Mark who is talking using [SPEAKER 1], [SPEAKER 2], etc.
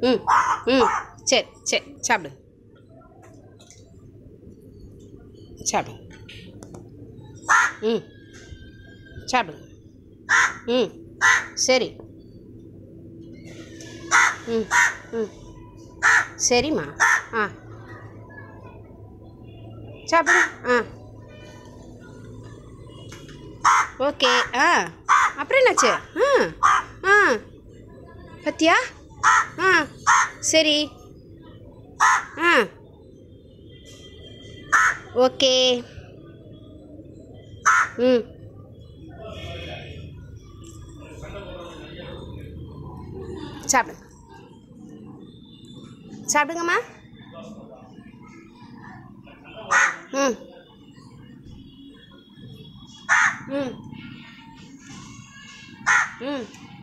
[SPEAKER 1] ம் ம் சரி சரி சாப்பிடு சாப்பிடு ம் சாப்பிடு ம் சரி ம் ம் சரிம்மா ஆ சாப்பிடு ஆ ஓகே ஆ அப்புறம் என்னாச்சு ஆ ஆ பத்தியா ஆ சரி ஆ ஓகே ம் சாப்பிடுங்க சாப்பிடுங்கம்மா ம் ம் ம்